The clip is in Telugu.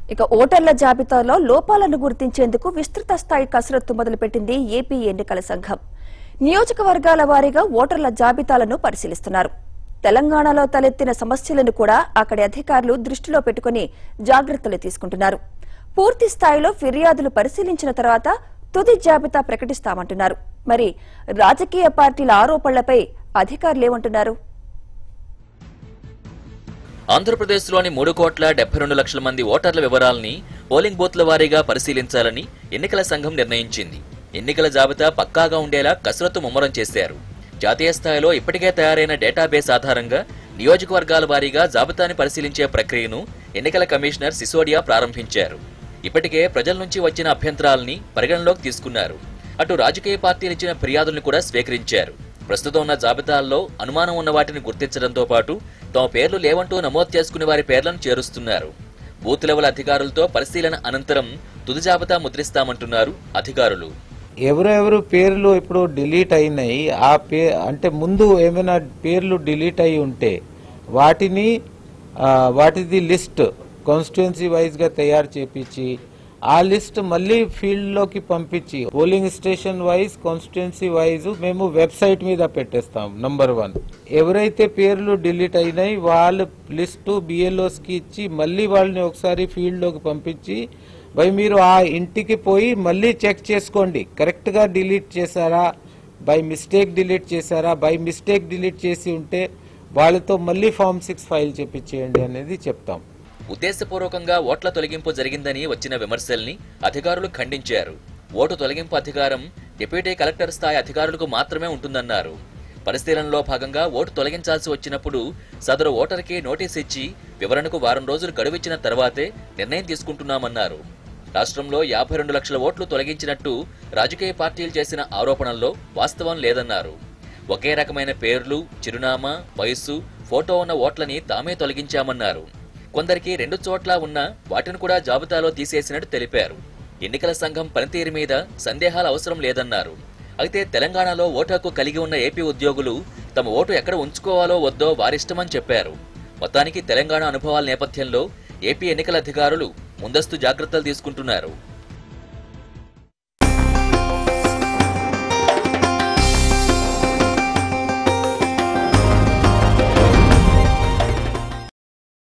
ఇక ఓటర్ల జాబితాలో లోపాలను గుర్తించేందుకు విస్తృత స్థాయి కసరత్తు మొదలుపెట్టింది ఏపీ ఎన్నికల సంఘం నియోజకవర్గాల వారీగా ఓటర్ల జాబితాలను పరిశీలిస్తున్నారు తెలంగాణలో తలెత్తిన సమస్యలను కూడా అక్కడి అధికారులు దృష్టిలో పెట్టుకుని జాగ్రత్తలు తీసుకుంటున్నారు పూర్తి స్థాయిలో ఫిర్యాదులు పరిశీలించిన తర్వాత తుది జాబితా ప్రకటిస్తామంటున్నారు మరి రాజకీయ పార్టీల ఆరోపణలపై అధికారులేమంటున్నారు ఆంధ్రప్రదేశ్లోని మూడు కోట్ల డెబ్బై రెండు లక్షల మంది ఓటర్ల వివరాల్ని పోలింగ్ బూత్ల వారీగా పరిశీలించాలని ఎన్నికల సంఘం నిర్ణయించింది ఎన్నికల జాబితా పక్కాగా ఉండేలా కసరత్తు ముమ్మరం చేశారు జాతీయ స్థాయిలో ఇప్పటికే తయారైన డేటాబేస్ ఆధారంగా నియోజకవర్గాల వారీగా జాబితాని పరిశీలించే ప్రక్రియను ఎన్నికల కమిషనర్ సిసోడియా ప్రారంభించారు ఇప్పటికే ప్రజల నుంచి వచ్చిన అభ్యంతరాల్ని పరిగణలోకి తీసుకున్నారు అటు రాజకీయ పార్టీలు ఇచ్చిన ఫిర్యాదుల్ని కూడా స్వీకరించారు ప్రస్తుతం ఉన్న జాబితాల్లో అనుమానం ఉన్న వాటిని గుర్తించడంతో పాటు తమ పేర్లు లేవంటూ నమోదు చేసుకునే వారి పేర్లను చేరుస్తున్నారు బూత్ లెవెల్ అధికారులతో పరిశీలన అనంతరం తుది జాబితా ముద్రిస్తామంటున్నారు అధికారులు ఎవరెవరు పేర్లు ఇప్పుడు డిలీట్ అయినాయి ఆ పే అంటే ముందు ఏమైనా పేర్లు డిలీట్ అయి ఉంటే వాటిని ఆ, వాటిది లిస్ట్ కాన్స్టిట్యున్సీ వైజ్గా తయారు చేపించి ఆ లిస్ట్ మళ్ళీ ఫీల్డ్లోకి పంపించి polling station wise constituency wise మేము వెబ్సైట్ మీద పెట్టేస్తాం నంబర్ వన్ ఎవరైతే పేర్లు డిలీట్ అయినాయి వాళ్ళ లిస్టు బిఎల్ఓస్కి ఇచ్చి మళ్ళీ వాళ్ళని ఒకసారి ఫీల్డ్లోకి పంపించి భయ్ మీరు ఆ ఇంటికి పోయి మళ్ళీ చెక్ చేసుకోండి కరెక్ట్గా డిలీట్ చేశారా బై మిస్టేక్ డిలీట్ చేశారా బై మిస్టేక్ డిలీట్ చేసి ఉంటే వాళ్ళతో మళ్ళీ ఫామ్ సిక్స్ ఫైల్ చేపించేయండి అనేది చెప్తాం ఉద్దేశపూర్వకంగా ఓట్ల తొలగింపు జరిగిందని వచ్చిన విమర్శల్ని అధికారులు ఖండించారు ఓటు తొలగింపు అధికారం డిప్యూటీ కలెక్టర్ స్థాయి అధికారులకు మాత్రమే ఉంటుందన్నారు పరిశీలనలో భాగంగా ఓటు తొలగించాల్సి వచ్చినప్పుడు సదరు ఓటర్కి నోటీస్ ఇచ్చి వివరణకు వారం రోజులు గడువిచ్చిన తర్వాతే నిర్ణయం తీసుకుంటున్నామన్నారు రాష్ట్రంలో యాభై రెండు లక్షల ఓట్లు తొలగించినట్టు రాజకీయ పార్టీలు చేసిన ఆరోపణల్లో వాస్తవం లేదన్నారు ఒకే రకమైన పేర్లు చిరునామా వయస్సు ఫోటో ఉన్న ఓట్లని తామే తొలగించామన్నారు కొందరికి రెండు చోట్ల ఉన్న వాటిని కూడా జాబితాలో తీసేసినట్టు తెలిపారు ఎన్నికల సంఘం పనితీరు మీద సందేహాలు అవసరం లేదన్నారు అయితే తెలంగాణలో ఓటు హక్కు కలిగి ఉన్న ఏపీ ఉద్యోగులు తమ ఓటు ఎక్కడ ఉంచుకోవాలో వద్దో వారిష్టమని చెప్పారు మొత్తానికి తెలంగాణ అనుభవాల నేపథ్యంలో ఏపీ ఎన్నికల అధికారులు ముందస్తు జాగ్రత్తలు తీసుకుంటున్నారు